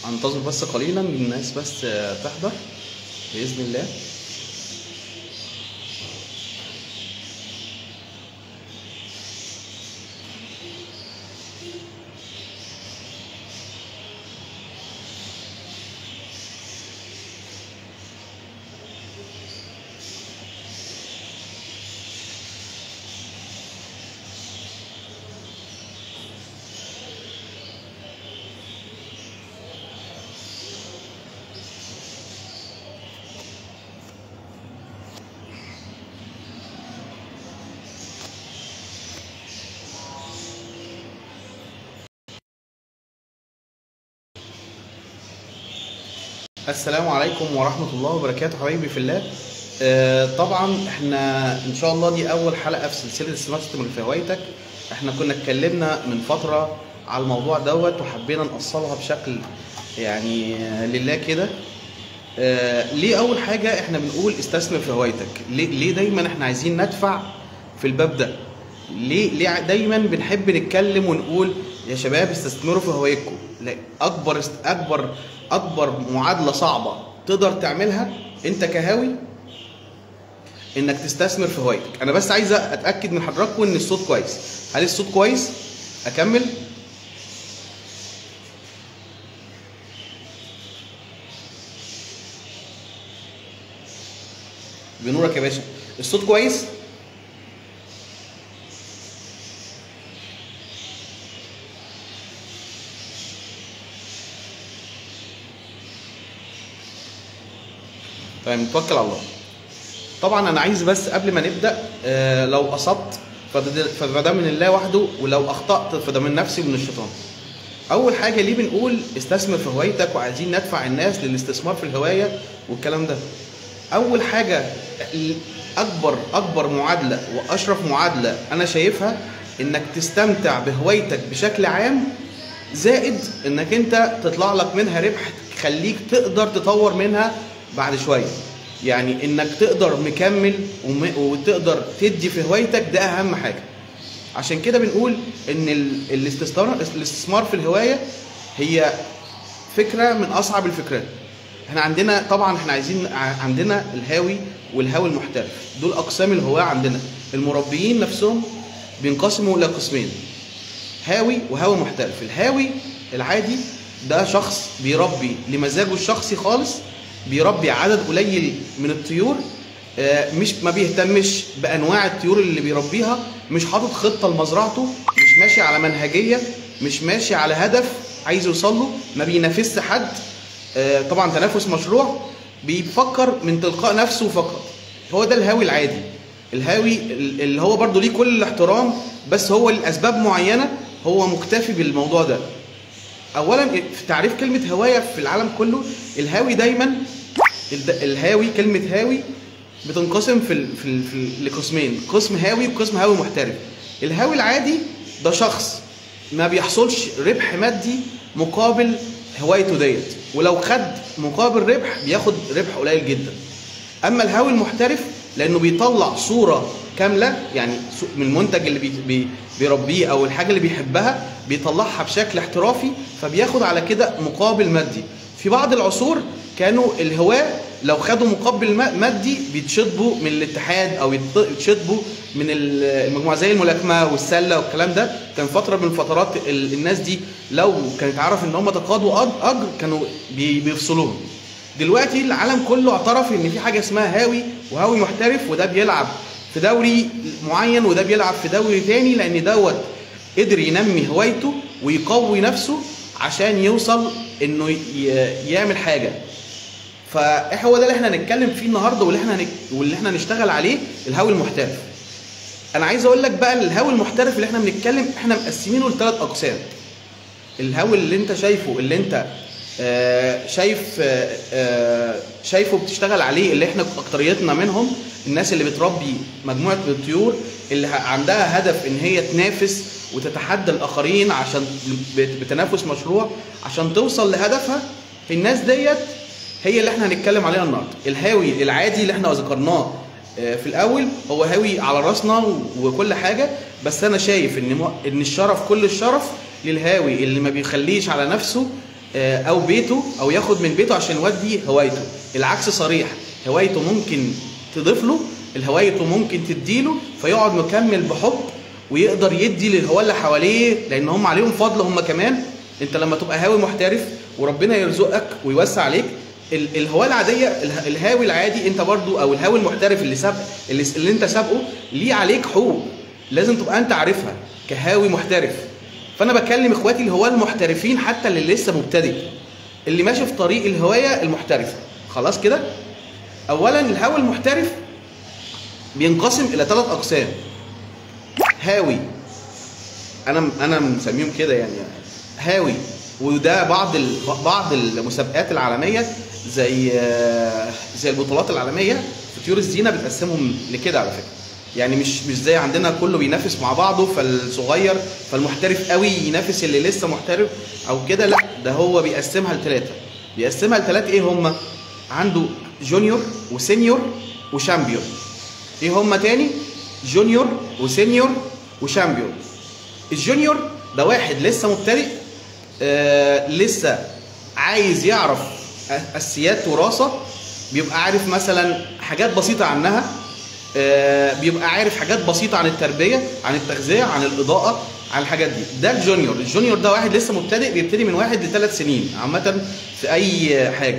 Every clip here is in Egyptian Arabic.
هنتظر بس قليلا الناس بس آه، تحضر باذن الله السلام عليكم ورحمة الله وبركاته حبايبي في الله آه، طبعا احنا ان شاء الله دي اول حلقة في سلسلة سمارت سيستم اللي في هوايتك احنا كنا اتكلمنا من فترة على الموضوع دوت وحبينا نقصلها بشكل يعني آه، لله كده آه، ليه اول حاجة احنا بنقول استثمر في هوايتك ليه, ليه دايما احنا عايزين ندفع في الباب ده ليه ليه دايما بنحب نتكلم ونقول يا شباب استثمروا في هوايتكم لا اكبر است- اكبر اكبر معادله صعبه تقدر تعملها انت كهاوي انك تستثمر في هوايتك انا بس عايز اتاكد من حضراتكم ان الصوت كويس هل الصوت كويس اكمل بنورك يا باشا الصوت كويس طيب نتوكل على الله طبعا انا عايز بس قبل ما نبدا آه، لو اصبت فده فده من الله وحده ولو اخطات فده من نفسي ومن الشيطان اول حاجه ليه بنقول استثمر في هوايتك وعايزين ندفع الناس للاستثمار في الهوايه والكلام ده اول حاجه اكبر اكبر معادله واشرف معادله انا شايفها انك تستمتع بهوايتك بشكل عام زائد انك انت تطلع لك منها ربح تخليك تقدر تطور منها بعد شويه يعني انك تقدر مكمل وم- وتقدر تدي في هوايتك ده اهم حاجه عشان كده بنقول ان ال- الاستثمار الاستثمار في الهوايه هي فكره من اصعب الفكرات احنا عندنا طبعا احنا عايزين ع- عندنا الهاوي والهاوي المحترف دول اقسام الهواة عندنا المربيين نفسهم بينقسموا الى قسمين هاوي وهاوي محترف الهاوي العادي ده شخص بيربي لمزاجه الشخصي خالص بيربي عدد قليل من الطيور آه، مش ما بيهتمش بانواع الطيور اللي بيربيها مش حاطط خطه لمزرعته مش ماشي على منهجيه مش ماشي على هدف عايز يوصل له ما بينافسش حد آه، طبعا تنافس مشروع بيفكر من تلقاء نفسه فقط هو ده الهاوي العادي الهاوي ال- اللي هو برضو ليه كل الاحترام بس هو لاسباب معينه هو مكتفي بالموضوع ده اولا في تعريف كلمه هوايه في العالم كله الهاوي دايما الد- الهاوي كلمه هاوي بتنقسم في ال- في ال- في ال- لقسمين قسم هاوي وقسم هاوي محترف الهاوي العادي ده شخص ما بيحصلش ربح مادي مقابل هوايته ديت ولو خد مقابل ربح بياخد ربح قليل جدا اما الهاوي المحترف لانه بيطلع صوره كامله يعني سو- من المنتج اللي بي بي بيربيه او الحاجه اللي بيحبها بيطلعها بشكل احترافي فبياخد على كده مقابل مادي في بعض العصور كانوا الهواه لو خدوا مقابل ما- مادي بيتشطبوا من الاتحاد او يت- يتشطبوا من ال- المجموعه زي الملاكمه والسله والكلام ده كان فتره من فترات ال- الناس دي لو كانت عارف ان هم تقاضوا أج- اجر كانوا بي- بيفصلوهم دلوقتي العالم كله اعترف ان في حاجه اسمها هاوي وهاوي محترف وده بيلعب في دوري معين وده بيلعب في دوري تاني لان دوت قدر ينمي هوايته ويقوي نفسه عشان يوصل انه ي- يعمل حاجه فهو ده اللي احنا هنتكلم فيه النهارده واللي احنا هنك... واللي احنا هنشتغل عليه الهاوي المحترف انا عايز اقول لك بقى الهاوي المحترف اللي احنا بنتكلم احنا مقسمينه لثلاث اقسام الهاوي اللي انت شايفه اللي انت آه، شايف آه، آه، شايفه بتشتغل عليه اللي احنا اكتريتنا منهم الناس اللي بتربي مجموعه من الطيور اللي ه- عندها هدف ان هي تنافس وتتحدى الاخرين عشان بت- بتنافس مشروع عشان توصل لهدفها الناس ديت هي اللي احنا هنتكلم عليها النهارده الهاوي العادي اللي احنا ذكرناه آه، في الاول هو هاوي على راسنا و- وكل حاجه بس انا شايف ان م- ان الشرف كل الشرف للهاوي اللي ما بيخليش على نفسه آه، او بيته او ياخد من بيته عشان يودي هوايته العكس صريح هوايته ممكن تضيف له الهوايته ممكن تديله فيقعد مكمل بحب ويقدر يدي للهواة اللي حواليه لان هم عليهم فضل هم كمان انت لما تبقى هاوي محترف وربنا يرزقك ويوسع عليك ال- الهواة العادية اله- الهاوي العادي انت برضو او الهاوي المحترف اللي سابق اللي, اللي انت سابقه ليه عليك حقوق لازم تبقى انت عارفها كهاوي محترف فانا بكلم اخواتي الهواة المحترفين حتى اللي لسه مبتدئ اللي ماشي في طريق الهواية المحترفة خلاص كده اولا الهاوي المحترف بينقسم الى ثلاث اقسام هاوي انا انا مسميهم كده يعني هاوي وده بعض ال... بعض المسابقات العالميه زي زي البطولات العالميه في طيور الزينه بتقسمهم لكده على فكره يعني مش مش زي عندنا كله بينافس مع بعضه فالصغير فالمحترف قوي ينافس اللي لسه محترف او كده لا ده هو بيقسمها لثلاثه بيقسمها لثلاثه ايه هم عنده جونيور وسينيور وشامبيون ايه هم تاني جونيور وسينيور وشامبيون الجونيور ده واحد لسه مبتدئ آه لسه عايز يعرف اساسيات وراثه بيبقى عارف مثلا حاجات بسيطه عنها آه بيبقى عارف حاجات بسيطه عن التربيه عن التغذيه عن الاضاءه عن الحاجات دي ده الجونيور الجونيور ده واحد لسه مبتدئ بيبتدي من واحد لثلاث سنين عامه في اي حاجه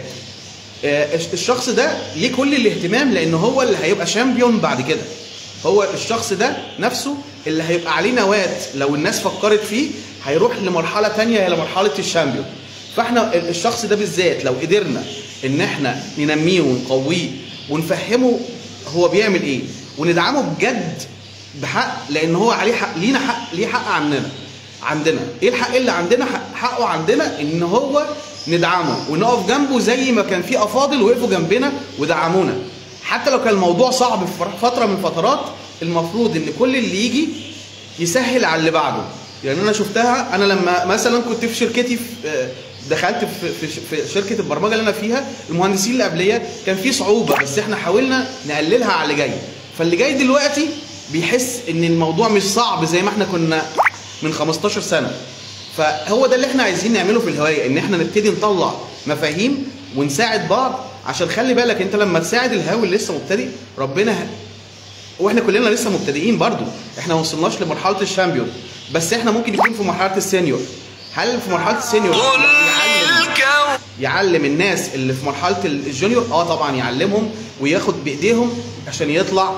آه الشخص ده ليه كل الاهتمام لان هو اللي هيبقى شامبيون بعد كده هو الشخص ده نفسه اللي هيبقى عليه نواة لو الناس فكرت فيه هيروح لمرحلة تانية هي لمرحلة الشامبيون فاحنا الشخص ده بالذات لو قدرنا ان احنا ننميه ونقويه ونفهمه هو بيعمل ايه وندعمه بجد بحق لان هو عليه حق لينا حق ليه حق عننا عندنا ايه الحق اللي عندنا حق حقه عندنا ان هو ندعمه ونقف جنبه زي ما كان في افاضل وقفوا جنبنا ودعمونا حتى لو كان الموضوع صعب في فتره من الفترات المفروض ان كل اللي يجي يسهل على اللي بعده يعني انا شفتها انا لما مثلا كنت في شركتي في دخلت في في شركه البرمجه اللي انا فيها المهندسين اللي قبليه كان في صعوبه بس احنا حاولنا نقللها على اللي جاي فاللي جاي دلوقتي بيحس ان الموضوع مش صعب زي ما احنا كنا من 15 سنه فهو ده اللي احنا عايزين نعمله في الهوايه ان احنا نبتدي نطلع مفاهيم ونساعد بعض عشان خلي بالك انت لما تساعد الهاوي اللي لسه مبتدئ ربنا ه... واحنا كلنا لسه مبتدئين برضو احنا ما وصلناش لمرحله الشامبيون بس احنا ممكن يكون في مرحله السينيور هل في مرحله السينيور يعلم يعلم الناس اللي في مرحله الجونيور اه طبعا يعلمهم وياخد بايديهم عشان يطلع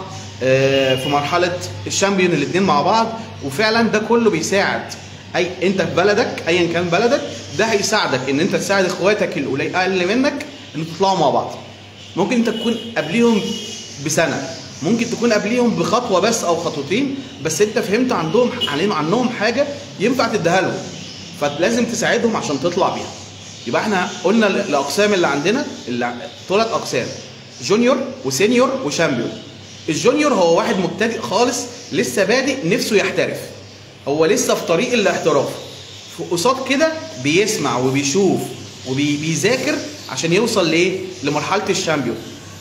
آه في مرحله الشامبيون الاثنين مع بعض وفعلا ده كله بيساعد اي انت في بلدك ايا كان بلدك ده هيساعدك ان انت تساعد اخواتك الاقل منك ان تطلعوا مع بعض ممكن انت تكون قبليهم بسنه ممكن تكون قبليهم بخطوه بس او خطوتين بس انت فهمت عندهم عليهم عنهم حاجه ينفع تديها لهم فلازم تساعدهم عشان تطلع بيها يبقى احنا قلنا الاقسام اللي عندنا ثلاث اقسام جونيور وسينيور وشامبيون الجونيور هو واحد مبتدئ خالص لسه بادئ نفسه يحترف هو لسه في طريق الاحتراف قصاد كده بيسمع وبيشوف وبيذاكر عشان يوصل لايه لمرحله الشامبيون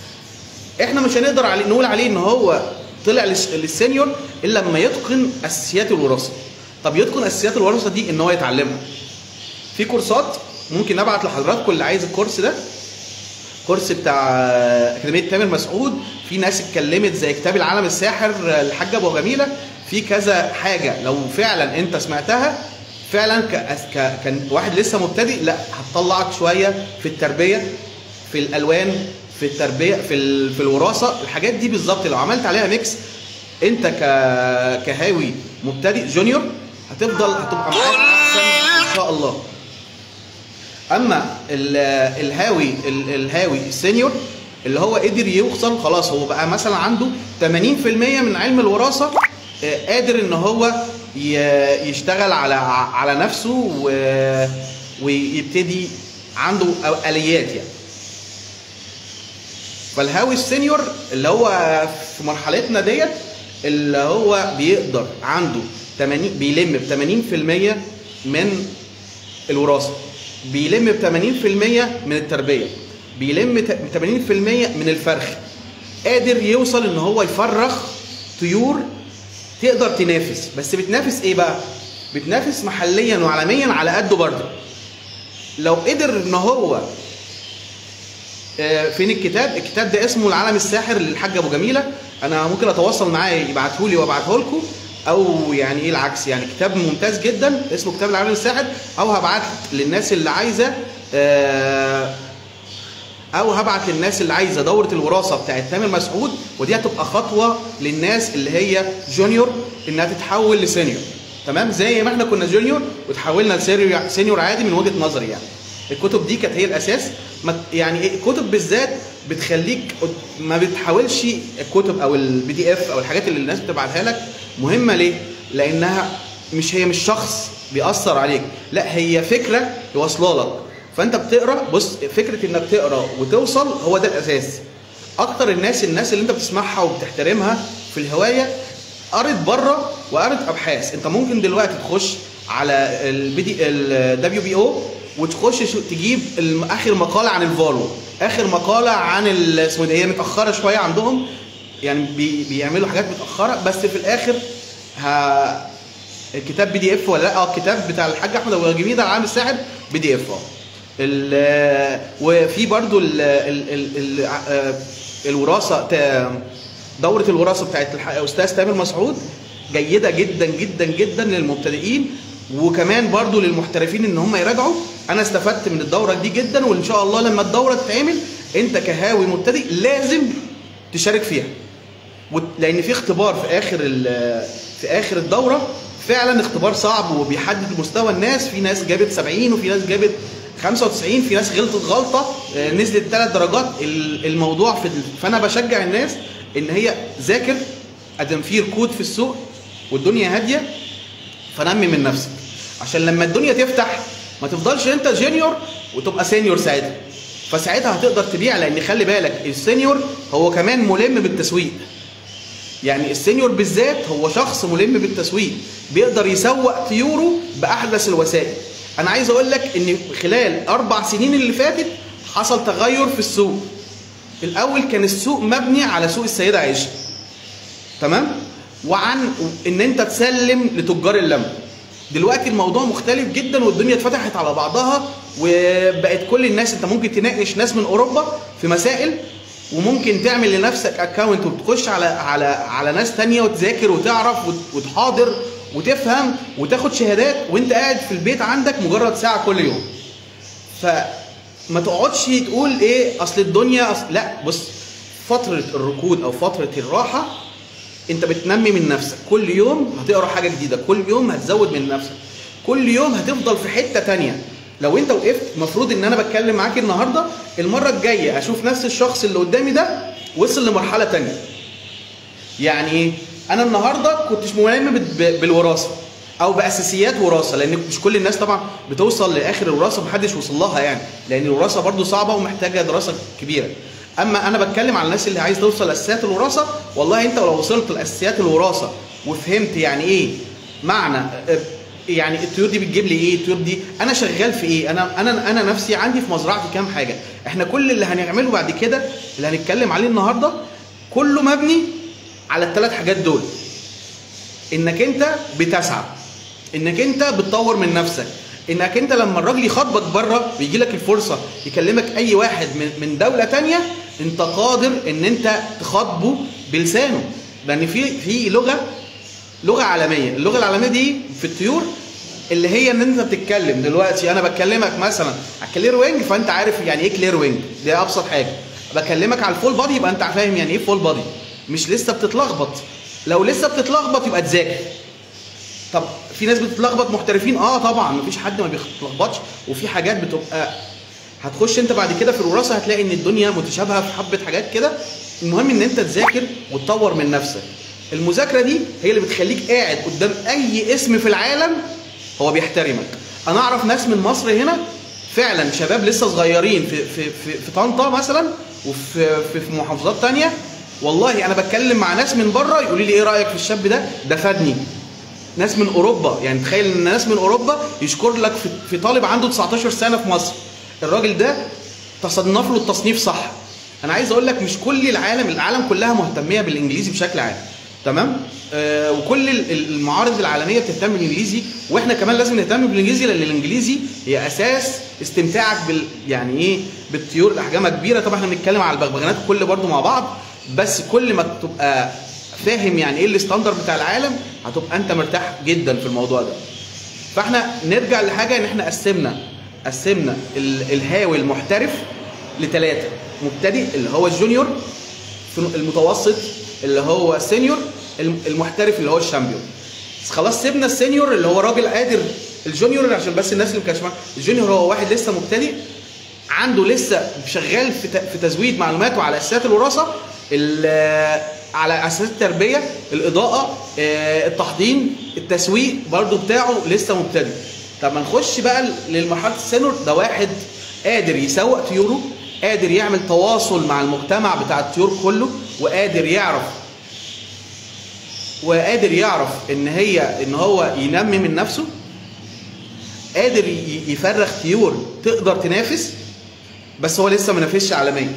احنا مش هنقدر علي نقول عليه ان هو طلع للسينيور الا لما يتقن اساسيات الوراثه طب يتقن اساسيات الوراثه دي ان هو يتعلمها في كورسات ممكن ابعت لحضراتكم اللي عايز الكورس ده كورس بتاع اكاديميه تامر مسعود في ناس اتكلمت زي كتاب العالم الساحر الحاجه ابو جميله في كذا حاجه لو فعلا انت سمعتها فعلا ك... كان واحد لسه مبتدئ لا هتطلعك شويه في التربيه في الالوان في التربيه في ال... في الوراثه الحاجات دي بالظبط لو عملت عليها ميكس انت ك... كهاوي مبتدئ جونيور هتفضل هتبقى معاك احسن ان شاء الله اما ال... الهاوي ال... الهاوي السينيور اللي هو قدر يوصل خلاص هو بقى مثلا عنده 80% من علم الوراثه قادر ان هو يشتغل على على نفسه ويبتدي عنده اليات يعني فالهاوي السينيور اللي هو في مرحلتنا ديت اللي هو بيقدر عنده 80 بيلم ب 80% من الوراثه بيلم ب 80% من التربيه بيلم ب 80% من الفرخ قادر يوصل ان هو يفرخ طيور تقدر تنافس بس بتنافس ايه بقى بتنافس محليا وعالميا على قده برضه لو قدر ان هو آه، فين الكتاب الكتاب ده اسمه العالم الساحر للحاج ابو جميله انا ممكن اتواصل معاه يبعته لي وابعته لكم او يعني ايه العكس يعني كتاب ممتاز جدا اسمه كتاب العالم الساحر او هبعت للناس اللي عايزه آه، او هبعت للناس اللي عايزه دوره الوراثه بتاعت تامر مسعود ودي هتبقى خطوه للناس اللي هي جونيور انها تتحول لسينيور تمام زي ما احنا كنا جونيور وتحولنا لسينيور سينيور عادي من وجهه نظري يعني الكتب دي كانت هي الاساس ما- يعني إيه، الكتب بالذات بتخليك ما بتحاولش الكتب او البي دي اف او الحاجات اللي الناس بتبعتها لك مهمه ليه؟ لانها مش هي مش شخص بيأثر عليك لا هي فكره واصله لك فانت بتقرا بص فكره انك تقرا وتوصل هو ده الاساس اكتر الناس الناس اللي انت بتسمعها وبتحترمها في الهوايه قرت بره وقرت ابحاث انت ممكن دلوقتي تخش على البي دي الدبليو بي او وتخش شو- تجيب الم- اخر مقاله عن الفالو اخر مقاله عن ال- اسمه ده هي متاخره شويه عندهم يعني بي بيعملوا حاجات متاخره بس في الاخر ها الكتاب بي دي اف ولا لا اه الكتاب بتاع الحاج احمد ابو جميل ده العالم الساحر بي دي اف اه ال- وفي برضو ال ال ال ال آه، الوراثه تا- دوره الوراثه بتاعت الح- الاستاذ تامر مسعود جيده جدا جدا جدا للمبتدئين وكمان برضو للمحترفين ان هم يراجعوا انا استفدت من الدوره دي جدا وان شاء الله لما الدوره تتعمل انت كهاوي مبتدئ لازم تشارك فيها وت- لان في اختبار في اخر ال- في اخر الدوره فعلا اختبار صعب وبيحدد مستوى الناس في ناس جابت 70 وفي ناس جابت 95 في ناس غلطت غلطه آه، نزلت ثلاث درجات ال- الموضوع في ال- فانا بشجع الناس ان هي ذاكر ادم في ركود في السوق والدنيا هاديه فنمي من نفسك عشان لما الدنيا تفتح ما تفضلش انت جونيور وتبقى سينيور ساعتها فساعتها هتقدر تبيع لان خلي بالك السينيور هو كمان ملم بالتسويق يعني السينيور بالذات هو شخص ملم بالتسويق بيقدر يسوق طيوره باحدث الوسائل انا عايز اقول لك ان خلال اربع سنين اللي فاتت حصل تغير في السوق الاول كان السوق مبني على سوق السيده عائشه تمام وعن ان انت تسلم لتجار اللم دلوقتي الموضوع مختلف جدا والدنيا اتفتحت على بعضها وبقت كل الناس انت ممكن تناقش ناس من اوروبا في مسائل وممكن تعمل لنفسك اكونت وتخش على على على ناس تانية وتذاكر وتعرف وت- وتحاضر وتفهم وتاخد شهادات وانت قاعد في البيت عندك مجرد ساعة كل يوم فما تقعدش تقول ايه اصل الدنيا أصل لا بص فترة الركود او فترة الراحة انت بتنمي من نفسك كل يوم هتقرا حاجه جديده كل يوم هتزود من نفسك كل يوم هتفضل في حته تانية لو انت وقفت المفروض ان انا بتكلم معاك النهارده المره الجايه اشوف نفس الشخص اللي قدامي ده وصل لمرحله تانية يعني ايه انا النهارده كنتش ملم بال- بالوراثه او باساسيات وراثه لان مش كل الناس طبعا بتوصل لاخر الوراثه محدش وصل لها يعني لان الوراثه برضو صعبه ومحتاجه دراسه كبيره اما انا بتكلم على الناس اللي عايز توصل لاساسيات الوراثه والله انت لو وصلت لاساسيات الوراثه وفهمت يعني ايه معنى آه، يعني الطيور دي بتجيب لي ايه الطيور دي انا شغال في ايه انا انا انا نفسي عندي في مزرعتي كام حاجه احنا كل اللي هنعمله بعد كده اللي هنتكلم عليه النهارده كله مبني على الثلاث حاجات دول انك انت بتسعى انك انت بتطور من نفسك انك انت لما الراجل يخاطبك بره ويجي لك الفرصه يكلمك اي واحد من من دوله تانية انت قادر ان انت تخاطبه بلسانه لان في في لغه لغه عالميه اللغه العالميه دي في الطيور اللي هي ان انت بتتكلم دلوقتي انا بكلمك مثلا على الكلير وينج فانت عارف يعني ايه كلير وينج دي ابسط حاجه بكلمك على الفول بادي يبقى انت فاهم يعني ايه فول بادي مش لسه بتتلخبط لو لسه بتتلخبط يبقى تذاكر طب في ناس بتتلخبط محترفين اه طبعا مفيش حد ما بيتلخبطش وفي حاجات بتبقى هتخش انت بعد كده في الوراثه هتلاقي ان الدنيا متشابهه في حبه حاجات كده المهم ان انت تذاكر وتطور من نفسك المذاكره دي هي اللي بتخليك قاعد قدام اي اسم في العالم هو بيحترمك انا اعرف ناس من مصر هنا فعلا شباب لسه صغيرين في في في, في طنطا مثلا وفي في, في محافظات تانية والله انا بتكلم مع ناس من بره يقولوا لي ايه رايك في الشاب ده ده فادني ناس من اوروبا يعني تخيل ان ناس من اوروبا يشكر لك في, في طالب عنده 19 سنه في مصر الراجل ده تصنف له التصنيف صح انا عايز اقول لك مش كل العالم العالم كلها مهتميه بالانجليزي بشكل عام تمام آه وكل ال- ال- المعارض العالميه بتهتم بالانجليزي واحنا كمان لازم نهتم بالانجليزي لان الانجليزي هي اساس استمتاعك بال يعني ايه بالطيور اللي احجامها كبيره طبعا احنا بنتكلم على البغبغانات كل برضو مع بعض بس كل ما تبقى فاهم يعني ايه الستاندر بتاع العالم هتبقى انت مرتاح جدا في الموضوع ده فاحنا نرجع لحاجه ان احنا قسمنا قسمنا ال- الهاوي المحترف لثلاثه مبتدئ اللي هو الجونيور المتوسط اللي هو السينيور الم- المحترف اللي هو الشامبيون خلاص سيبنا السينيور اللي هو راجل قادر الجونيور عشان بس الناس اللي ما كانتش معاها الجونيور هو واحد لسه مبتدئ عنده لسه شغال في ت- في تزويد معلوماته على اساسات الوراثه ال- على اساسات التربيه الاضاءه آه، التحضين التسويق برضو بتاعه لسه مبتدئ طب ما نخش بقى للمرحله السينيور ده واحد قادر يسوق طيوره قادر يعمل تواصل مع المجتمع بتاع الطيور كله وقادر يعرف وقادر يعرف ان هي ان هو ينمي من نفسه قادر ي- يفرخ طيور تقدر تنافس بس هو لسه ما نافسش عالميا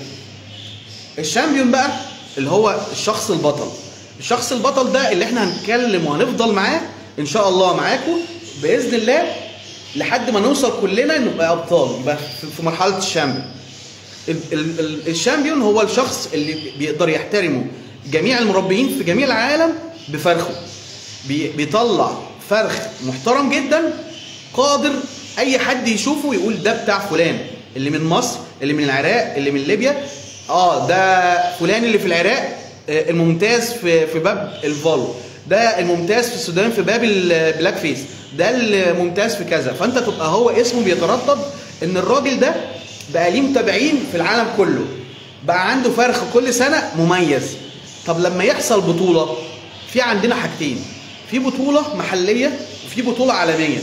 الشامبيون بقى اللي هو الشخص البطل الشخص البطل ده اللي احنا هنتكلم وهنفضل معاه ان شاء الله معاكم باذن الله لحد ما نوصل كلنا نبقى ابطال يبقى في- في مرحله الشامبيون ال- ال- ال- الشامبيون هو الشخص اللي بيقدر يحترمه جميع المربيين في جميع العالم بفرخه بي- بيطلع فرخ محترم جدا قادر اي حد يشوفه يقول ده بتاع فلان اللي من مصر اللي من العراق اللي من ليبيا اه ده فلان اللي في العراق آه، الممتاز في في باب الفولو ده الممتاز في السودان في باب البلاك فيس ده الممتاز في كذا فانت تبقى هو اسمه بيتردد ان الراجل ده بقى ليه متابعين في العالم كله بقى عنده فرخ كل سنه مميز طب لما يحصل بطوله في عندنا حاجتين في بطوله محليه وفي بطوله عالميه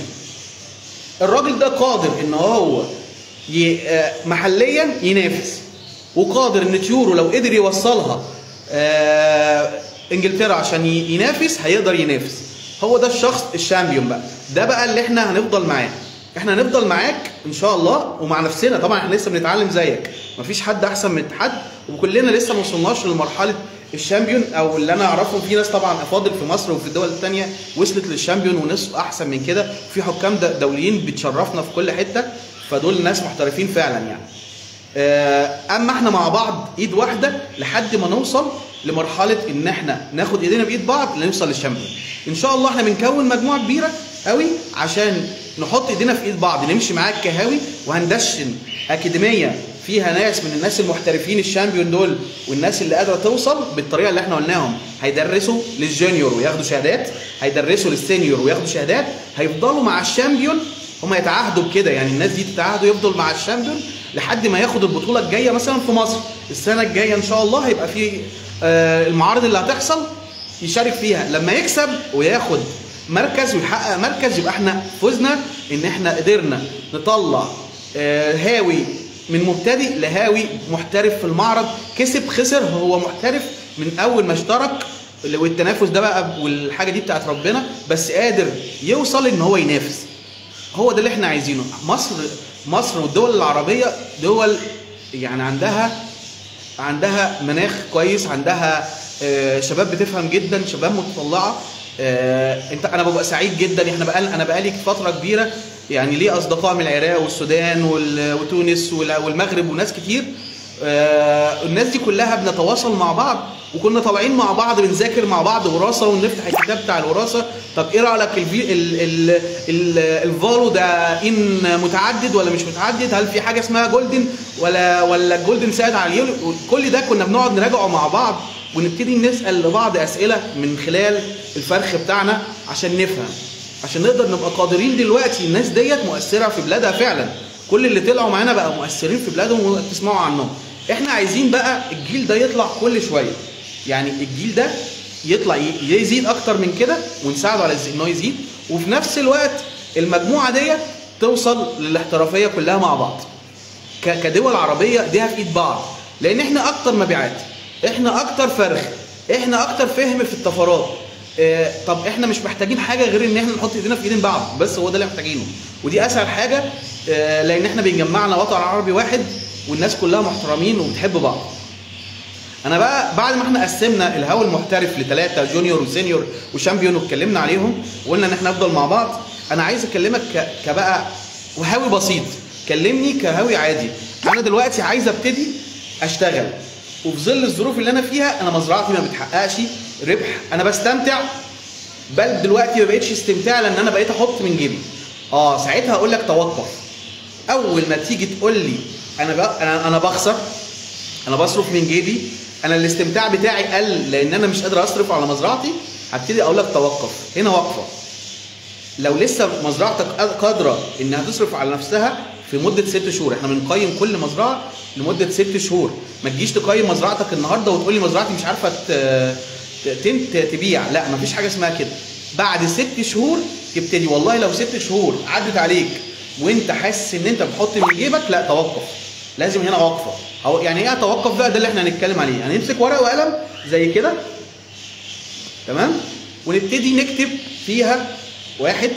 الراجل ده قادر ان هو ي... آه، محليا ينافس وقادر ان طيوره لو قدر يوصلها آه، انجلترا عشان ي- ينافس هيقدر ينافس هو ده الشخص الشامبيون بقى ده بقى اللي احنا هنفضل معاه احنا هنفضل معاك ان شاء الله ومع نفسنا طبعا احنا لسه بنتعلم زيك مفيش حد احسن من حد وكلنا لسه ما وصلناش لمرحله الشامبيون او اللي انا اعرفهم في ناس طبعا افاضل في مصر وفي الدول الثانيه وصلت للشامبيون وناس احسن من كده في حكام د- دوليين بتشرفنا في كل حته فدول ناس محترفين فعلا يعني آه، اما احنا مع بعض ايد واحده لحد ما نوصل لمرحله ان احنا ناخد ايدينا بايد بعض لنوصل للشامبيون ان شاء الله احنا بنكون مجموعه كبيره قوي عشان نحط ايدينا في ايد بعض نمشي معاك كهاوي وهندشن اكاديميه فيها ناس من الناس المحترفين الشامبيون دول والناس اللي قادره توصل بالطريقه اللي احنا قلناهم هيدرسوا للجونيور وياخدوا شهادات هيدرسوا للسينيور وياخدوا شهادات هيفضلوا مع الشامبيون هم يتعاهدوا بكده يعني الناس دي تتعاهدوا يفضل مع الشامبيون لحد ما ياخد البطوله الجايه مثلا في مصر السنه الجايه ان شاء الله هيبقى في آه، المعارض اللي هتحصل يشارك فيها لما يكسب وياخد مركز ويحقق مركز يبقى احنا فزنا ان احنا قدرنا نطلع آه، هاوي من مبتدئ لهاوي محترف في المعرض كسب خسر هو محترف من اول ما اشترك والتنافس ده بقى والحاجه دي بتاعت ربنا بس قادر يوصل ان هو ينافس هو ده اللي احنا عايزينه مصر مصر والدول العربيه دول يعني عندها عندها مناخ كويس عندها آه، شباب بتفهم جدا شباب متطلعه آه، انت انا ببقى سعيد جدا احنا بقى انا بقالي فتره كبيره يعني ليه اصدقاء من العراق والسودان وال- وتونس وال- والمغرب وناس كتير آه، الناس دي كلها بنتواصل مع بعض وكنا طالعين مع بعض بنذاكر مع بعض وراثه ونفتح الكتاب بتاع الوراثه طب ايه رايك الفي ال ال ال الفالو ده ان متعدد ولا مش متعدد هل في حاجه اسمها جولدن ولا ولا الجولدن ساعد على اليولو كل ده كنا بنقعد نراجعه مع بعض ونبتدي نسال لبعض اسئله من خلال الفرخ بتاعنا عشان نفهم عشان نقدر نبقى قادرين دلوقتي الناس ديت مؤثره في بلادها فعلا كل اللي طلعوا معانا بقى مؤثرين في بلادهم وتسمعوا عنهم احنا عايزين بقى الجيل ده يطلع كل شويه يعني الجيل ده يطلع ي- يزيد اكتر من كده ونساعده على إز- ان هو يزيد وفي نفس الوقت المجموعه ديت توصل للاحترافيه كلها مع بعض ك- كدول عربيه ايديها في ايد بعض لان احنا اكتر مبيعات احنا اكتر فرخ احنا اكتر فهم في الطفرات اه طب احنا مش محتاجين حاجه غير ان احنا نحط ايدينا في ايدين بعض بس هو ده اللي محتاجينه ودي اسهل حاجه اه لان احنا بنجمعنا وطن عربي واحد والناس كلها محترمين وبتحب بعض انا بقى بعد ما احنا قسمنا الهوا المحترف لثلاثه جونيور وسينيور وشامبيون واتكلمنا عليهم وقلنا ان احنا نفضل مع بعض انا عايز اكلمك ك- كبقى وهاوي بسيط كلمني كهاوي عادي انا دلوقتي عايز ابتدي اشتغل وفي ظل الظروف اللي انا فيها انا مزرعتي ما بتحققش ربح انا بستمتع بل دلوقتي ما بقتش استمتاع لان انا بقيت احط من جيبي اه ساعتها اقول لك توقف اول ما تيجي تقول لي انا بق... انا انا بخسر انا بصرف من جيبي انا الاستمتاع بتاعي قل لان انا مش قادر اصرف على مزرعتي هبتدي اقول لك توقف هنا وقفه لو لسه مزرعتك قادره انها تصرف على نفسها في مده ست شهور احنا بنقيم كل مزرعه لمده ست شهور ما تجيش تقيم مزرعتك النهارده وتقول لي مزرعتي مش عارفه ت- ت- ت- تبيع لا مفيش حاجه اسمها كده بعد ست شهور تبتدي والله لو ست شهور عدت عليك وانت حاسس ان انت بتحط من جيبك لا توقف لازم هنا وقفه او يعني ايه اتوقف بقى ده اللي احنا هنتكلم عليه هنمسك ورقه وقلم زي كده تمام ونبتدي نكتب فيها واحد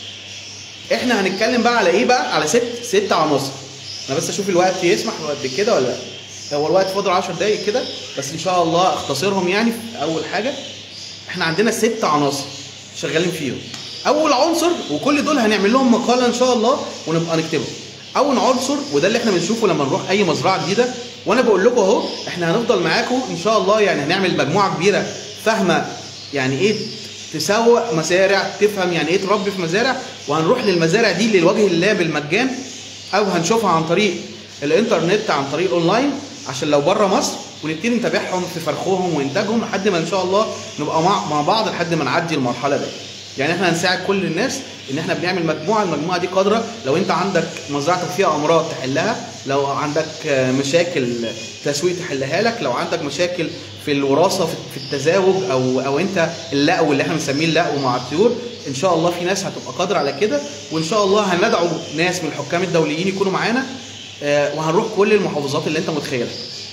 احنا هنتكلم بقى على ايه بقى على ست ست عناصر انا بس اشوف الوقت يسمح بكده ولا لا هو الوقت فاضل 10 دقايق كده بس ان شاء الله اختصرهم يعني في اول حاجه احنا عندنا ست عناصر شغالين فيهم اول عنصر وكل دول هنعمل لهم مقاله ان شاء الله ونبقى نكتبهم اول عنصر وده اللي احنا بنشوفه لما نروح اي مزرعه جديده وانا بقول لكم اهو احنا هنفضل معاكم ان شاء الله يعني هنعمل مجموعه كبيره فاهمه يعني ايه تسوق مزارع تفهم يعني ايه تربي في مزارع وهنروح للمزارع دي لوجه الله بالمجان او هنشوفها عن طريق الانترنت عن طريق اونلاين عشان لو بره مصر ونبتدي نتابعهم في فرخهم وانتاجهم لحد ما ان شاء الله نبقى مع, مع بعض لحد ما نعدي المرحله دي يعني احنا هنساعد كل الناس ان احنا بنعمل مجموعه المجموعه دي قادره لو انت عندك مزرعتك فيها امراض تحلها لو عندك آه، مشاكل تسويق تحلها لك لو عندك مشاكل في الوراثه في في التزاوج او او انت اللقو اللي احنا بنسميه اللقو مع الطيور ان شاء الله في ناس هتبقى قادره على كده وان شاء الله هندعو ناس من الحكام الدوليين يكونوا معانا آه، وهنروح كل المحافظات اللي انت متخيلها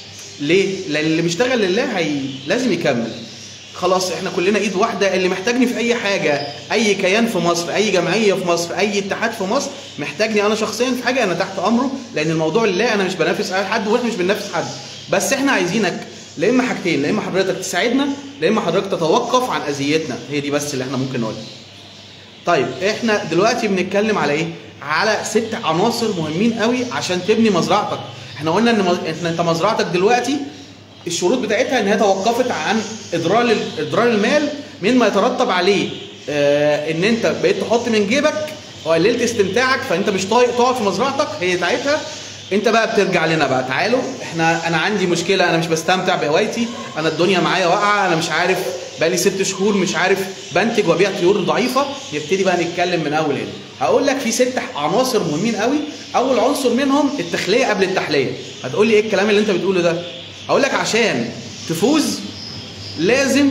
ليه؟ لان اللي بيشتغل لله هي لازم يكمل خلاص احنا كلنا ايد واحده اللي محتاجني في اي حاجه اي كيان في مصر اي جمعيه في مصر اي اتحاد في مصر محتاجني انا شخصيا في حاجه انا تحت امره لان الموضوع لله انا مش بنافس اي حد واحنا مش بننافس حد بس احنا عايزينك لا اما حاجتين لا اما حضرتك تساعدنا لا اما حضرتك تتوقف عن اذيتنا هي دي بس اللي احنا ممكن نقولها طيب احنا دلوقتي بنتكلم على ايه؟ على ست عناصر مهمين قوي عشان تبني مزرعتك. احنا قلنا ان مز- إن انت مزرعتك دلوقتي الشروط بتاعتها ان هي توقفت عن اضرار ال- اضرار المال مما يترتب عليه آه ان انت بقيت تحط من جيبك وقللت استمتاعك فانت مش طايق تقعد في مزرعتك هي ساعتها انت بقى بترجع لنا بقى تعالوا احنا انا عندي مشكله انا مش بستمتع بهوايتي انا الدنيا معايا واقعه انا مش عارف بقالي ست شهور مش عارف بنتج وابيع طيور ضعيفه نبتدي بقى نتكلم من اول هنا هقول لك في ست عناصر مهمين قوي اول عنصر منهم التخليه قبل التحليه هتقول لي ايه الكلام اللي انت بتقوله ده هقول لك عشان تفوز لازم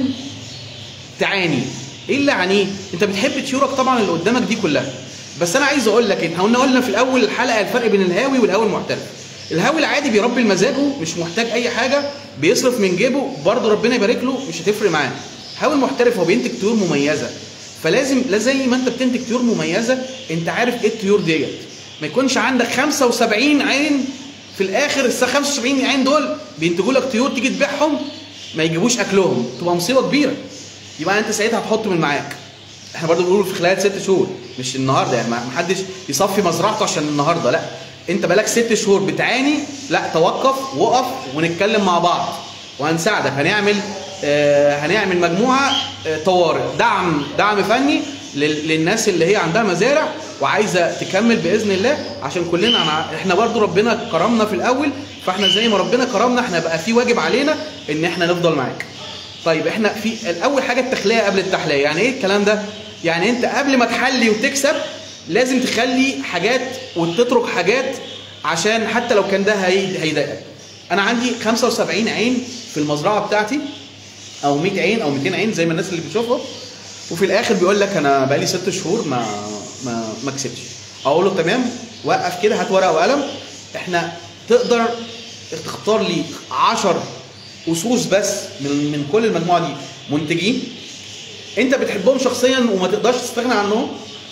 تعاني ايه اللي يعنيه انت بتحب طيورك طبعا اللي قدامك دي كلها بس انا عايز اقول لك احنا قلنا قلنا في الاول الحلقه الفرق بين الهاوي والهاوي المحترف الهاوي العادي بيربي لمزاجه مش محتاج اي حاجه بيصرف من جيبه برضه ربنا يبارك له مش هتفرق معاه الهاوي المحترف هو بينتج طيور مميزه فلازم لا زي ما انت بتنتج طيور مميزه انت عارف ايه الطيور ديت ما يكونش عندك 75 عين في الاخر ال 75 عين دول بينتجوا لك طيور تيجي تبيعهم ما يجيبوش اكلهم تبقى مصيبه كبيره يبقى انت ساعتها هتحط من معاك احنا برضو بنقول في خلال ست شهور مش النهارده يعني ما ما حدش يصفي مزرعته عشان النهارده لا انت بقالك ست شهور بتعاني لا توقف وقف ونتكلم مع بعض وهنساعدك هنعمل آه هنعمل مجموعه آه طوارئ دعم دعم فني لل- للناس اللي هي عندها مزارع وعايزه تكمل باذن الله عشان كلنا أنا احنا برضو ربنا كرمنا في الاول فاحنا زي ما ربنا كرمنا احنا بقى في واجب علينا ان احنا نفضل معاك طيب احنا في الاول حاجه التخليه قبل التحليه يعني ايه الكلام ده يعني انت قبل ما تحلي وتكسب لازم تخلي حاجات وتترك حاجات عشان حتى لو كان ده هي- هيضايقك انا عندي 75 عين في المزرعه بتاعتي او 100 عين او 200 عين زي ما الناس اللي بتشوفها وفي الاخر بيقول لك انا بقالي ست شهور ما ما ما كسبتش اقول له تمام وقف كده هات ورقه وقلم احنا تقدر تختار لي 10 اسوس بس من من كل المجموعه دي منتجين انت بتحبهم شخصيا وما تقدرش تستغنى عنهم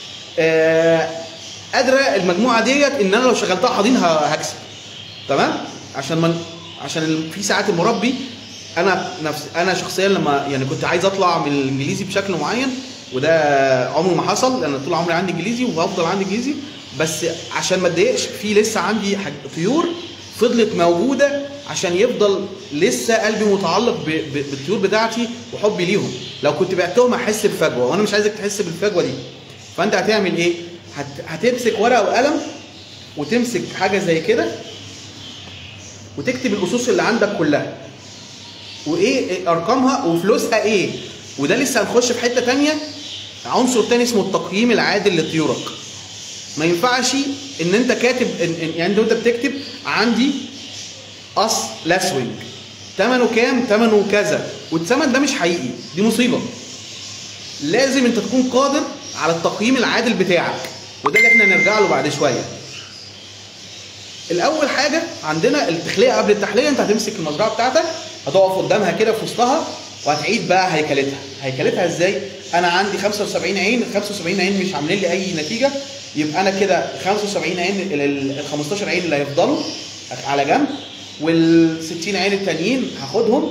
آه، قادره المجموعه ديت ان انا لو شغلتها حاضين ه- هكسب تمام عشان من عشان ال- في ساعات المربي انا نفس انا شخصيا لما يعني كنت عايز اطلع من الانجليزي بشكل معين وده عمره ما حصل لان طول عمري عندي انجليزي وهفضل عندي انجليزي بس عشان ما اتضايقش في لسه عندي حاج- طيور فضلت موجوده عشان يفضل لسه قلبي متعلق ب- ب- بالطيور بتاعتي وحبي ليهم لو كنت بعتهم هحس بفجوه وانا مش عايزك تحس بالفجوه دي فانت هتعمل ايه هت... هتمسك ورقه وقلم وتمسك حاجه زي كده وتكتب الاصوص اللي عندك كلها وايه إيه ارقامها وفلوسها ايه وده لسه هنخش في حته تانية عنصر تاني اسمه التقييم العادل لطيورك ما ينفعش ان انت كاتب إن إن يعني انت بتكتب عندي قص لاسوينج ثمنه كام ثمنه كذا والثمن ده مش حقيقي دي مصيبه لازم انت تكون قادر على التقييم العادل بتاعك وده اللي احنا نرجع له بعد شويه الاول حاجه عندنا التخليه قبل التحليه انت هتمسك المزرعه بتاعتك هتقف قدامها كده في وسطها وهتعيد بقى هيكلتها هيكلتها ازاي انا عندي 75 عين ال 75 عين مش عاملين لي اي نتيجه يبقى انا كده 75 عين ال- ال ال 15 عين اللي هيفضلوا على جنب وال 60 عين التانيين هاخدهم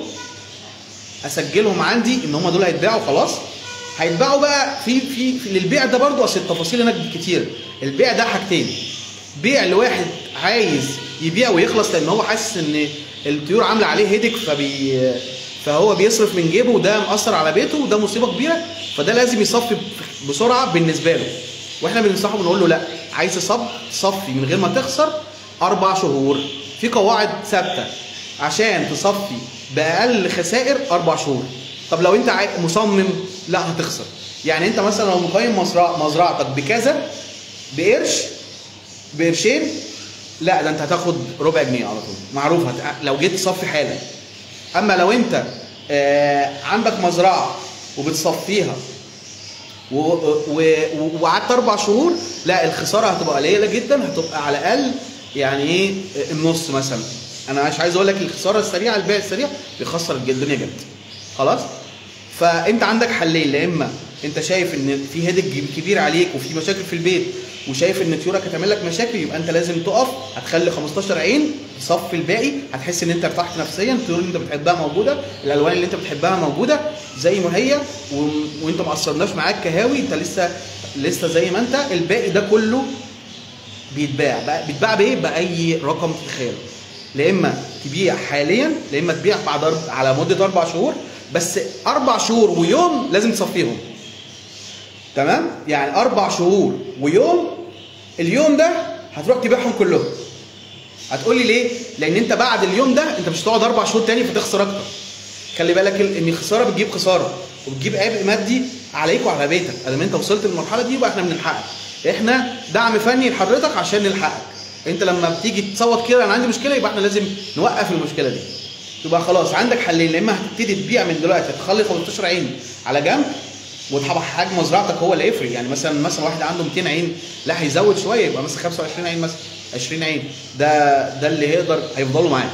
اسجلهم عندي ان هم دول هيتباعوا خلاص هيتباعوا بقى في في, في للبيع ده برضو اصل التفاصيل هناك كتير البيع ده حاجتين بيع لواحد عايز يبيع ويخلص لان هو حاسس ان الطيور عامله عليه هيدك فبي فهو بيصرف من جيبه وده مأثر على بيته وده مصيبه كبيره فده لازم يصفي بسرعه بالنسبه له واحنا بننصحه بنقول له لا عايز تصب تصفي من غير ما تخسر اربع شهور في قواعد ثابته عشان تصفي باقل خسائر اربع شهور طب لو انت عاي- مصمم لا هتخسر يعني انت مثلا لو مقيم مزرعة مزرعتك بكذا بقرش بقرشين لا ده انت هتاخد ربع جنيه على طول معروف هت... لو جيت تصفي حالا اما لو انت آه عندك مزرعه وبتصفيها و- و- وقعدت اربع شهور لا الخساره هتبقى قليله جدا هتبقى على الاقل يعني ايه النص مثلا انا مش عايز اقول لك الخساره السريعه البيع السريع بيخسر الدنيا جدا خلاص فانت عندك حلين يا اما انت شايف ان في هيدك كبير عليك وفي مشاكل في البيت وشايف ان طيورك هتعمل لك مشاكل يبقى انت لازم تقف هتخلي 15 عين تصفي الباقي هتحس ان انت ارتحت نفسيا الطيور اللي انت بتحبها موجوده الالوان اللي انت بتحبها موجوده زي ما هي و... وانت ما قصرناش معاك كهاوي انت لسه لسه زي ما انت الباقي ده كله بيتباع بقى- بيتباع بايه باي رقم تتخيله لا اما تبيع حاليا لا اما تبيع بعد أرب- على مده اربع شهور بس اربع شهور ويوم لازم تصفيهم تمام يعني اربع شهور ويوم اليوم ده هتروح تبيعهم كلهم هتقول لي ليه لان انت بعد اليوم ده انت مش هتقعد اربع شهور تاني فتخسر اكتر خلي بالك ال- ان الخساره بتجيب خساره وبتجيب عبء مادي عليك وعلى بيتك ادام انت وصلت للمرحله دي يبقى احنا بنلحقك احنا دعم فني لحضرتك عشان نلحقك انت لما بتيجي تصوت كده انا عندي مشكله يبقى احنا لازم نوقف المشكله دي يبقى خلاص عندك حلين يا اما هتبتدي تبيع من دلوقتي هتخلي 15 عين على جنب وطبعا حجم مزرعتك هو اللي يفرق يعني مثلا مثلا واحد عنده 200 عين لا هيزود شويه يبقى مثلا 25 عين مثلا 20 عين ده ده اللي هيقدر هيفضلوا معاه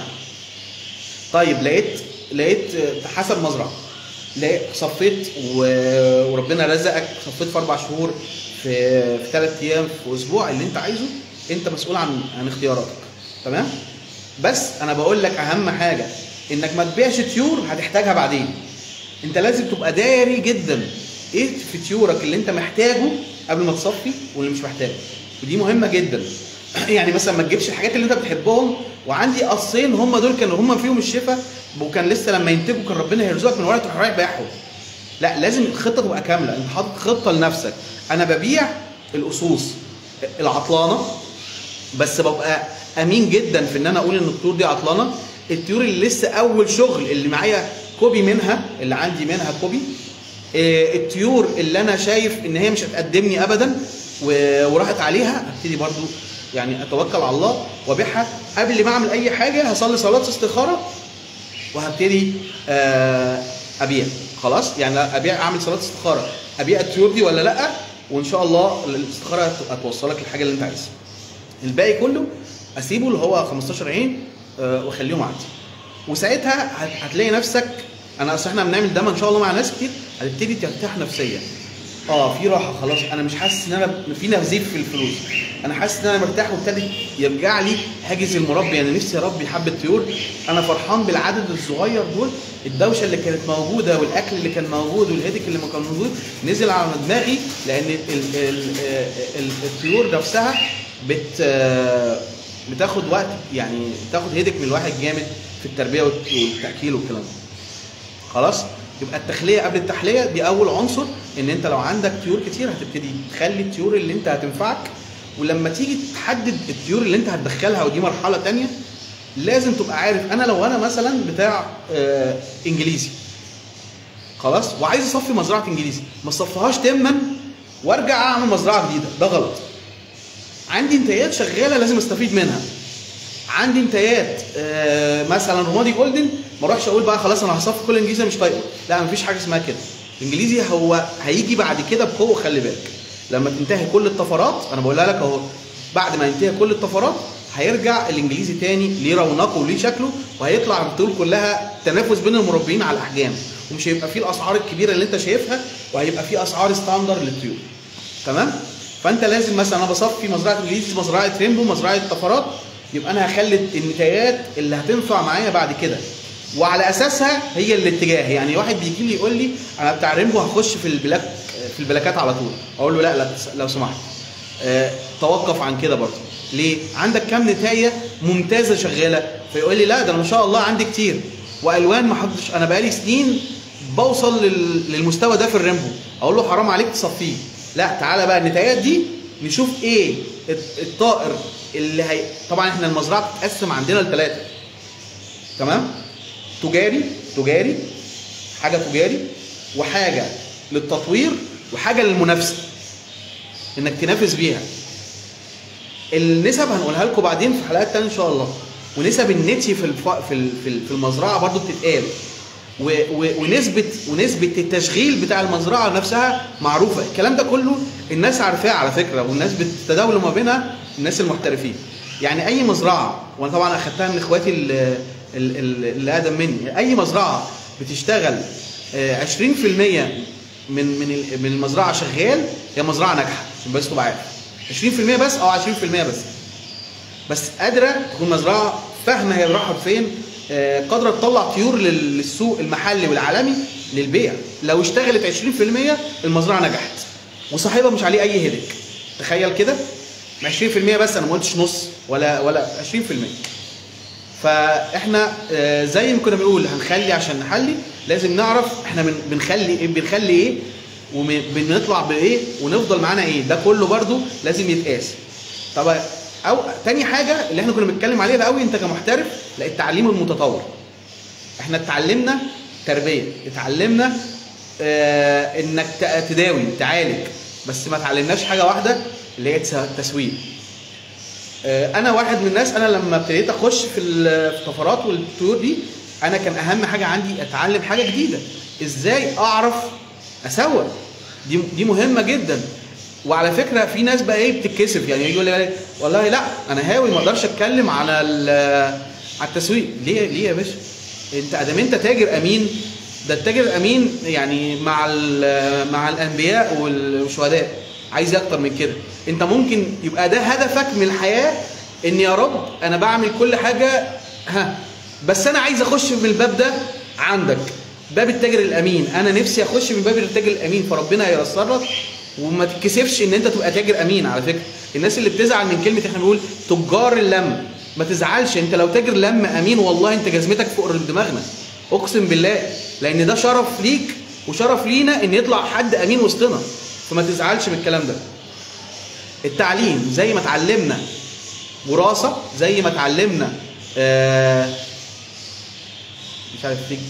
طيب لقيت لقيت حسب مزرعه لقيت صفيت و- وربنا رزقك صفيت في اربع شهور في في ثلاث ايام في اسبوع اللي انت عايزه انت مسؤول عن عن اختياراتك تمام بس انا بقول لك اهم حاجه انك ما تبيعش طيور هتحتاجها بعدين انت لازم تبقى داري جدا ايه في طيورك اللي انت محتاجه قبل ما تصفي واللي مش محتاجه ودي مهمه جدا يعني مثلا ما تجيبش الحاجات اللي انت بتحبهم وعندي قصين هم دول كانوا هم فيهم الشفاء وكان لسه لما ينتجوا كان ربنا يرزقك من ورا تروح رايح بايعهم لا لازم الخطه تبقى كامله انت حاطط خطه لنفسك انا ببيع الاصوص العطلانه بس ببقى امين جدا في ان انا اقول ان الطيور دي عطلانه الطيور اللي لسه اول شغل اللي معايا كوبي منها اللي عندي منها كوبي آه، الطيور اللي انا شايف ان هي مش هتقدمني ابدا و- وراحت عليها ابتدي برضو يعني اتوكل على الله وابيعها قبل ما اعمل اي حاجه هصلي صلاه استخاره وهبتدي آه، ابيع خلاص يعني ابيع اعمل صلاه استخاره ابيع الطيور دي ولا لا وان شاء الله الاستخاره هت- هتوصلك للحاجه اللي انت عايزها الباقي كله اسيبه اللي هو 15 عين آه، واخليهم عندي وساعتها هت- هتلاقي نفسك انا اصل احنا بنعمل ده ان شاء الله مع ناس كتير هتبتدي ترتاح نفسيا اه في راحه خلاص انا مش حاسس ان انا في نزيف في الفلوس انا حاسس ان انا مرتاح وابتدي يرجع لي حاجز المربي انا نفسي اربي حبه طيور انا فرحان بالعدد الصغير دول الدوشه اللي كانت موجوده والاكل اللي كان موجود والهيدك اللي ما كان موجود نزل على دماغي لان ال ال ال الطيور نفسها بت بتاخد وقت يعني بتاخد هيدك من الواحد جامد في التربيه والتاكيل والكلام ده خلاص يبقى التخليه قبل التحليه دي اول عنصر ان انت لو عندك طيور كتير هتبتدي تخلي الطيور اللي انت هتنفعك ولما تيجي تحدد الطيور اللي انت هتدخلها ودي مرحله تانية لازم تبقى عارف انا لو انا مثلا بتاع آه انجليزي خلاص وعايز اصفي مزرعه انجليزي ما اصفيهاش تما وارجع اعمل مزرعه جديده ده غلط عندي انتاجات شغاله لازم استفيد منها عندي انتاجات آه مثلا رمادي جولدن ما اروحش اقول بقى خلاص انا هصفي كل انجليزي مش طايقه لا مفيش حاجه اسمها كده الانجليزي هو هيجي بعد كده بقوه خلي بالك لما تنتهي كل الطفرات انا بقولها لك اهو بعد ما ينتهي كل الطفرات هيرجع الانجليزي تاني ليه رونقه وليه شكله وهيطلع الطيور كلها تنافس بين المربيين على الاحجام ومش هيبقى فيه الاسعار الكبيره اللي انت شايفها وهيبقى فيه اسعار ستاندر للطيور تمام فانت لازم مثلا انا بصفي مزرعه انجليزي مزرعه ريمبو مزرعه طفرات يبقى انا هخلي النتايات اللي هتنفع معايا بعد كده وعلى اساسها هي الاتجاه يعني واحد بيجي لي يقول لي انا بتاع ريمبو هخش في البلاك في البلاكات على طول اقول له لا لا لو سمحت أه توقف عن كده برضه ليه عندك كام نتايه ممتازه شغاله فيقول لي لا ده انا ما شاء الله عندي كتير والوان ما حدش انا بقالي سنين بوصل للمستوى ده في الريمبو اقول له حرام عليك تصفيه لا تعالى بقى النتايات دي نشوف ايه الطائر اللي هي طبعا احنا المزرعه بتتقسم عندنا لثلاثه تمام تجاري تجاري حاجه تجاري وحاجه للتطوير وحاجه للمنافسه انك تنافس بيها النسب هنقولها لكم بعدين في حلقات تانية ان شاء الله ونسب النتي في الف... في في المزرعه برضو بتتقال و... و... ونسبه ونسبه التشغيل بتاع المزرعه نفسها معروفه الكلام ده كله الناس عارفاه على فكره والناس بتتداول ما بينها الناس المحترفين يعني اي مزرعه وانا طبعا اخدتها من اخواتي اللي, اللي اقدم مني اي مزرعه بتشتغل 20% من من من المزرعه شغال هي مزرعه ناجحه عشان بس تبقى عارف 20% بس اه 20% بس بس قادره تكون مزرعه فاهمه هي رايحه فين قادره تطلع طيور للسوق المحلي والعالمي للبيع لو اشتغلت 20% المزرعه نجحت وصاحبها مش عليه اي هدك تخيل كده 20% بس انا ما قلتش نص ولا ولا 20% فاحنا زي ما كنا بنقول هنخلي عشان نحلي لازم نعرف احنا بنخلي ايه بنخلي ايه وبنطلع بايه ونفضل معانا ايه ده كله برده لازم يتقاس طب او تاني حاجه اللي احنا كنا بنتكلم عليها قوي انت كمحترف لا التعليم المتطور احنا اتعلمنا تربيه اتعلمنا اه انك تداوي تعالج بس ما اتعلمناش حاجه واحده اللي هي التسويق اه انا واحد من الناس انا لما ابتديت اخش في الطفرات والطيور دي انا كان اهم حاجه عندي اتعلم حاجه جديده ازاي اعرف اسوق دي دي مهمه جدا وعلى فكره في ناس بقى ايه بتتكسف يعني يقول لي والله لا انا هاوي ما اقدرش اتكلم على على التسويق ليه ليه يا باشا انت ادام انت تاجر امين ده التاجر الامين يعني مع مع الانبياء والشهداء عايز اكتر من كده انت ممكن يبقى ده هدفك من الحياه ان يا رب انا بعمل كل حاجه ها بس انا عايز اخش من الباب ده عندك باب التاجر الامين انا نفسي اخش من باب التاجر الامين فربنا هييسر لك وما تتكسفش ان انت تبقى تاجر امين على فكره الناس اللي بتزعل من كلمه احنا بنقول تجار اللم ما تزعلش انت لو تاجر لم امين والله انت جزمتك فوق دماغنا اقسم بالله لان ده شرف ليك وشرف لينا ان يطلع حد امين وسطنا فما تزعلش من الكلام ده التعليم زي ما اتعلمنا وراثه زي ما اتعلمنا آه مش عارف تيجي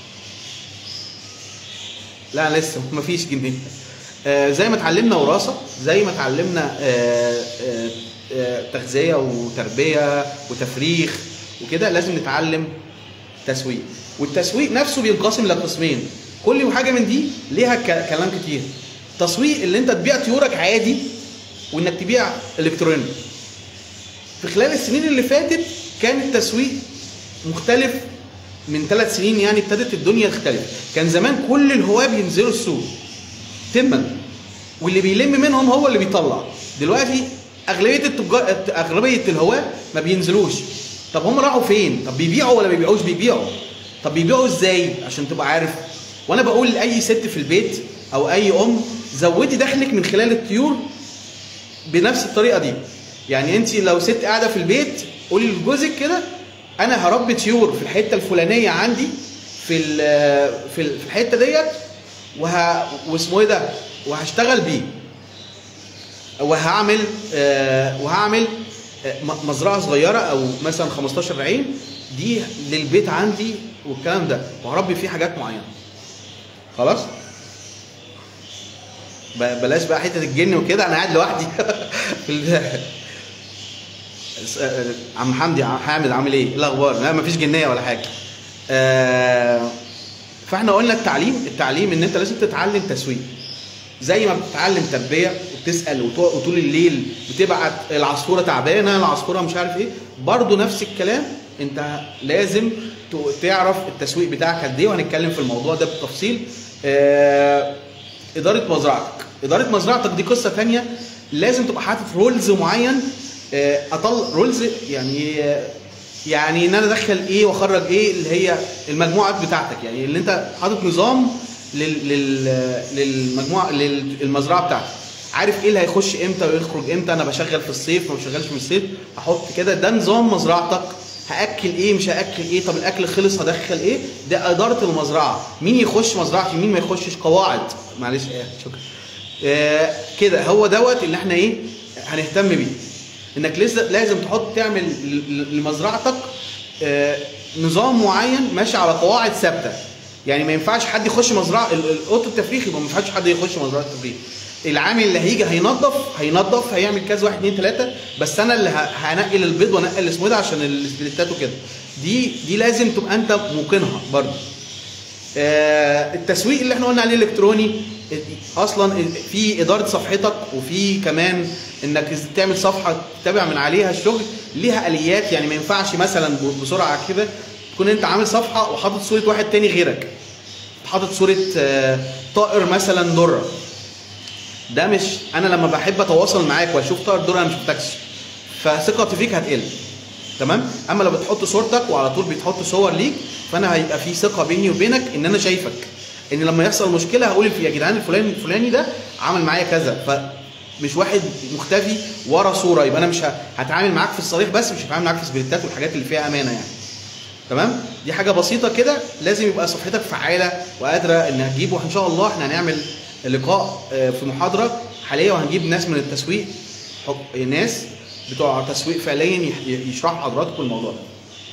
لا لسه مفيش جنيه آه زي ما اتعلمنا وراثه زي ما اتعلمنا آه آه آه تغذيه وتربيه وتفريخ وكده لازم نتعلم تسويق والتسويق نفسه بينقسم لقسمين كل حاجه من دي ليها كلام كتير تسويق اللي انت تبيع طيورك عادي وانك تبيع الكتروني في خلال السنين اللي فاتت كان التسويق مختلف من ثلاث سنين يعني ابتدت الدنيا تختلف كان زمان كل الهواة بينزلوا السوق تما واللي بيلم منهم هو اللي بيطلع دلوقتي اغلبيه التجار اغلبيه الهواه ما بينزلوش طب هم راحوا فين طب بيبيعوا ولا ما بيبيعوش بيبيعوا طب بيبيعوا ازاي عشان تبقى عارف وانا بقول لاي ست في البيت او اي ام زودي دخلك من خلال الطيور بنفس الطريقه دي يعني انت لو ست قاعده في البيت قولي لجوزك كده انا هربي طيور في الحته الفلانيه عندي في ال- في ال- في الحته ديت وه... واسمه ايه ده وهشتغل بيه وهعمل آه وهعمل آه م- مزرعه صغيره او مثلا 15 عين دي للبيت عندي والكلام ده وهربي فيه حاجات معينه خلاص ب- بلاش بقى حته الجن وكده انا قاعد لوحدي في ال- س- آه، عم حمدي عم حامد عامل ايه؟ ايه الاخبار؟ لا مفيش جنيه ولا حاجه. آه، فاحنا قلنا التعليم التعليم ان انت لازم تتعلم تسويق. زي ما بتتعلم تربيه وبتسال وطو- وطول الليل بتبعت العصفوره تعبانه العصفوره مش عارف ايه برضه نفس الكلام انت لازم ت- تعرف التسويق بتاعك قد ايه وهنتكلم في الموضوع ده بالتفصيل آه، اداره مزرعتك اداره مزرعتك دي قصه ثانيه لازم تبقى حاطط رولز معين آه، اطل رولز يعني آه، يعني ان انا ادخل ايه واخرج ايه اللي هي المجموعات بتاعتك يعني اللي انت حاطط نظام لل لل للمجموعه للمزرعه بتاعتك عارف ايه اللي هيخش امتى ويخرج امتى انا بشغل في الصيف ما بشغلش في الصيف احط كده ده نظام مزرعتك هاكل ايه مش هاكل ايه طب الاكل خلص هدخل ايه ده اداره المزرعه مين يخش مزرعتي مين ما يخشش قواعد معلش ايه شكرا آه كده هو دوت اللي احنا ايه هنهتم بيه انك لسه لازم تحط تعمل ل- ل- لمزرعتك آه، نظام معين ماشي على قواعد ثابته يعني ما ينفعش حد يخش مزرعه ال- ال- اوضه التفريخ يبقى ما ينفعش حد يخش مزرعه التفريخ العامل اللي هيجي هينظف هينظف هيعمل كذا واحد اتنين تلاته بس انا اللي ه- هنقل البيض وانقل اسمه إيه ده عشان السبليتات وكده دي دي لازم تبقى انت موقنها برضه آه، التسويق اللي احنا قلنا عليه الالكتروني اصلا في اداره صفحتك وفي كمان انك تعمل صفحه تتابع من عليها الشغل ليها اليات يعني ما ينفعش مثلا ب- بسرعه كده تكون انت عامل صفحه وحاطط صوره واحد تاني غيرك حاطط صوره آه، طائر مثلا دره ده مش انا لما بحب اتواصل معاك واشوف طائر دره انا مش شفتكش فثقتي فيك هتقل تمام اما لو بتحط صورتك وعلى طول بتحط صور ليك فانا هيبقى في ثقه بيني وبينك ان انا شايفك ان لما يحصل مشكله هقول يا جدعان الفلاني الفلاني ده عمل معايا كذا فمش واحد مختفي ورا صوره يبقى انا مش ه- هتعامل معاك في الصريح بس مش هتعامل معاك في السبريتات والحاجات اللي فيها امانه يعني تمام دي حاجه بسيطه كده لازم يبقى صفحتك فعاله وقادره انها تجيب وان شاء الله احنا هنعمل لقاء آه، في محاضره حاليه وهنجيب ناس من التسويق حك- ناس بتوع تسويق فعليا يح- يشرحوا لحضراتكم الموضوع ده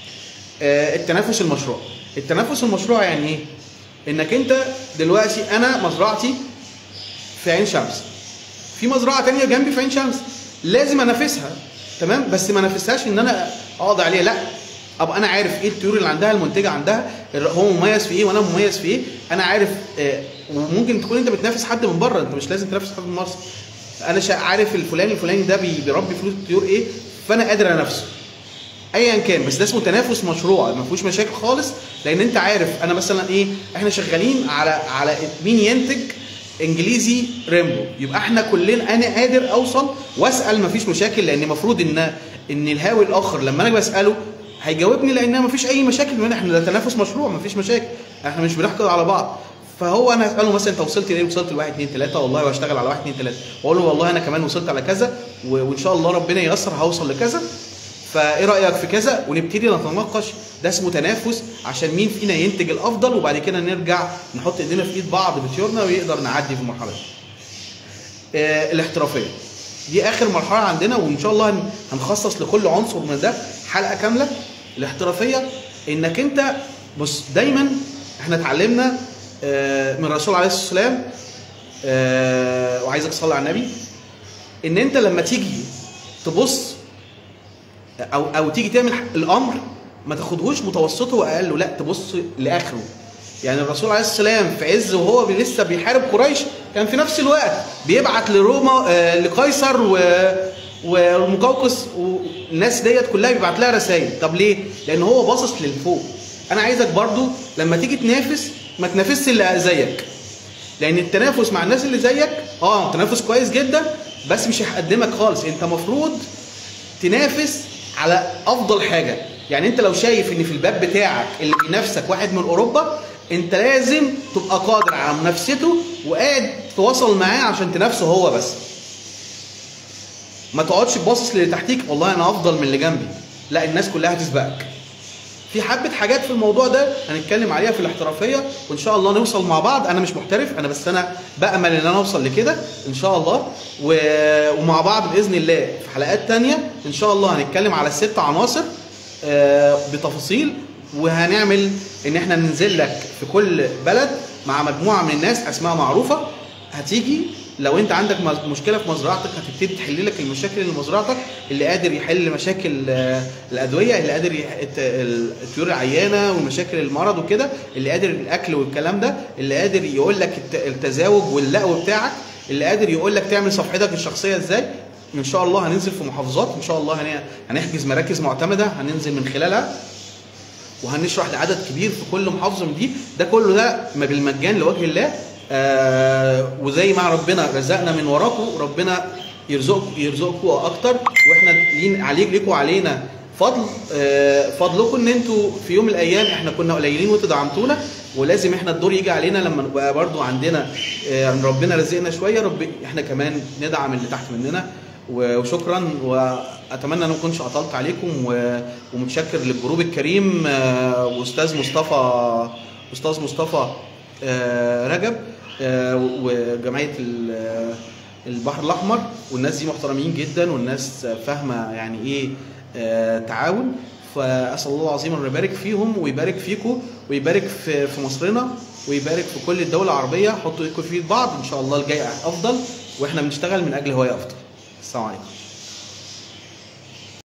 آه، التنافس المشروع التنافس المشروع يعني ايه انك انت دلوقتي انا مزرعتي في عين شمس في مزرعه تانية جنبي في عين شمس لازم انافسها تمام بس ما انافسهاش ان انا اقعد عليها لا ابقى انا عارف ايه الطيور اللي عندها المنتجه عندها هو مميز في ايه وانا مميز في ايه انا عارف آه وممكن تكون انت بتنافس حد من بره انت مش لازم تنافس حد من مصر انا شا- عارف الفلاني الفلاني ده بي- بيربي فلوس الطيور ايه فانا قادر انافسه ايا كان بس ده اسمه تنافس مشروع ما فيهوش مشاكل خالص لان انت عارف انا مثلا ايه احنا شغالين على على مين ينتج انجليزي ريمبو يبقى احنا كلنا انا قادر اوصل واسال ما فيش مشاكل لان المفروض ان ان الهاوي الاخر لما انا بساله هيجاوبني لان ما فيش اي مشاكل بيننا احنا ده تنافس مشروع ما فيش مشاكل احنا مش بنحقد على بعض فهو انا اساله مثلا انت وصلت لايه وصلت لواحد اثنين ثلاثه والله واشتغل على واحد اثنين ثلاثه واقول له والله انا كمان وصلت على كذا و- وان شاء الله ربنا ييسر هوصل لكذا فايه رايك في كذا ونبتدي نتناقش ده اسمه تنافس عشان مين فينا ينتج الافضل وبعد كده نرجع نحط ايدينا في ايد بعض بطيورنا ويقدر نعدي في المرحله دي. آه الاحترافيه دي اخر مرحله عندنا وان شاء الله هن- هنخصص لكل عنصر من ده حلقه كامله الاحترافيه انك انت بص دايما احنا اتعلمنا آه، من الرسول عليه الصلاه والسلام آه، وعايزك تصلي على النبي ان انت لما تيجي تبص او او تيجي تعمل الامر ما تاخدهوش متوسطه واقله لا تبص لاخره يعني الرسول عليه السلام في عز وهو بي- لسه بيحارب قريش كان في نفس الوقت بيبعت لروما آه، لقيصر و والمقوقس والناس ديت كلها بيبعت لها رسائل طب ليه لان هو باصص للفوق انا عايزك برضو لما تيجي تنافس ما تنافسش اللي زيك لان التنافس مع الناس اللي زيك اه تنافس كويس جدا بس مش هيقدمك خالص انت مفروض تنافس على افضل حاجه يعني انت لو شايف ان في الباب بتاعك اللي بينافسك واحد من اوروبا انت لازم تبقى قادر على منافسته وقاعد تواصل معاه عشان تنافسه هو بس ما تقعدش تباصص للي تحتيك والله انا افضل من اللي جنبي لا الناس كلها هتسبقك في حبه حاجات في الموضوع ده هنتكلم عليها في الاحترافيه وان شاء الله نوصل مع بعض انا مش محترف انا بس انا بامل ان انا اوصل لكده ان شاء الله و... ومع بعض باذن الله في حلقات تانية ان شاء الله هنتكلم على الست عناصر آه، بتفاصيل وهنعمل ان احنا ننزل لك في كل بلد مع مجموعه من الناس اسماء معروفه هتيجي لو انت عندك مز- مشكله في مزرعتك هتبتدي تحل لك المشاكل اللي في مزرعتك اللي قادر يحل مشاكل آه، الادويه اللي قادر يح... الت- ال- الطيور العيانه ومشاكل المرض وكده اللي قادر الاكل والكلام ده اللي قادر يقول لك الت- التزاوج واللقو بتاعك اللي قادر يقول لك تعمل صفحتك الشخصيه ازاي ان شاء الله هننزل في محافظات ان شاء الله هن- هنحجز مراكز معتمده هننزل من خلالها وهنشرح لعدد كبير في كل محافظه من دي ده كله ده ما بالمجان لوجه الله آه وزي ما ربنا رزقنا من وراكم ربنا يرزقكم يرزقكم اكتر واحنا لين عليك ليكم علينا فضل آه فضلكم ان انتوا في يوم من الايام احنا كنا قليلين وانتوا دعمتونا ولازم احنا الدور يجي علينا لما نبقى برضو عندنا آه ربنا رزقنا شويه رب احنا كمان ندعم اللي تحت مننا و- وشكرا واتمنى ان ما اكونش قطلت عليكم و- ومتشكر للجروب الكريم آه، واستاذ مصطفى استاذ مصطفى آه، رجب آه، وجمعيه ال- البحر الاحمر والناس دي محترمين جدا والناس فاهمه يعني ايه آه، تعاون فاسال الله العظيم ان يبارك فيهم ويبارك فيكم ويبارك في في مصرنا ويبارك في كل الدول العربيه حطوا ايدكم في ايد بعض ان شاء الله الجاي افضل واحنا بنشتغل من اجل هوايه افضل السلام عليكم